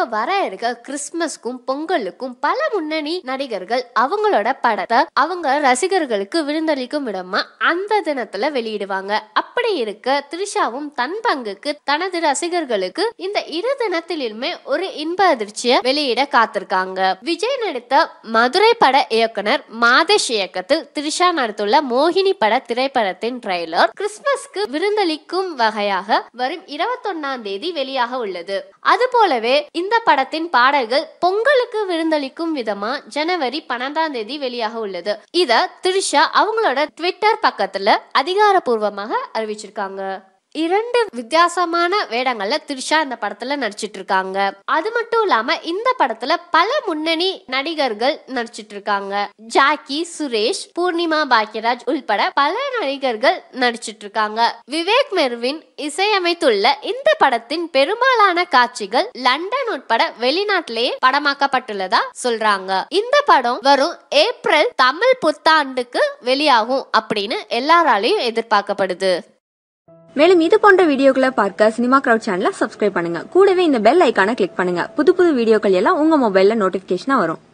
இப்ப வர இருக்க கிறிஸ்மஸ்க்கும் பொங்கலுக்கும் பல முன்னணி நடிகர்கள் அவங்களோட படத்தை அவங்க ரசிகர்களுக்கு விருந்தளிக்கும் விடமா அந்த தினத்துல வெளியிடுவாங்க அப்படி இருக்க த்ரிஷாவும் தன் பங்குக்கு தனது ரசிகர்களுக்கு இந்த இரு தினத்திலுமே ஒரு இன்ப அதிர்ச்சியை வெளியிட காத்திருக்காங்க விஜய் நடித்த மதுரை பட இயக்குனர் மாதேஷ் இயக்கத்தில் த்ரிஷா நடித்துள்ள மோகினி பட திரைப்படத்தின் ட்ரெய்லர் கிறிஸ்துமஸ்க்கு விருந்தளிக்கும் வகையாக வரும் இருபத்தொன்னாம் தேதி வெளியாக உள்ளது அது போலவே இந்த படத்தின் பாடல்கள் பொங்கலுக்கு விருந்தளிக்கும் விதமா ஜனவரி பன்னெண்டாம் தேதி வெளியாக உள்ளது இத த்ரிஷா அவங்களோட ட்விட்டர் பக்கத்துல அதிகாரப்பூர்வமாக அறிவிச்சிருக்காங்க இரண்டு வித்தியாசமான வேடங்கள்ல த்ரிஷா இந்த படத்துல நடிச்சிட்டு இருக்காங்க அது மட்டும் இல்லாம இந்த படத்துல பல முன்னணி நடிகர்கள் நடிச்சிட்டு இருக்காங்க ஜாக்கி சுரேஷ் பூர்ணிமா பாக்யராஜ் உள்பட பல நடிகர்கள் நடிச்சிட்டு இருக்காங்க விவேக் மெர்வின் இசையமைத்துள்ள இந்த படத்தின் பெரும்பாலான காட்சிகள் லண்டன் உட்பட வெளிநாட்டிலேயே படமாக்கப்பட்டுள்ளதா சொல்றாங்க இந்த படம் வரும் ஏப்ரல் தமிழ் புத்தாண்டுக்கு வெளியாகும் அப்படின்னு எல்லாராலையும் எதிர்பார்க்கப்படுது மேலும் இது போன்ற வீடியோக்களை பார்க்க சினிமா கிரவுட் சேனலை சப்ஸ்கிரைப் பண்ணுங்க கூடவே இந்த பெல் ஐக்கானை கிளிக் பண்ணுங்க புது புது வீடியோக்கள் எல்லாம் உங்க மொபைல்ல நோட்டிபிகேஷனா வரும்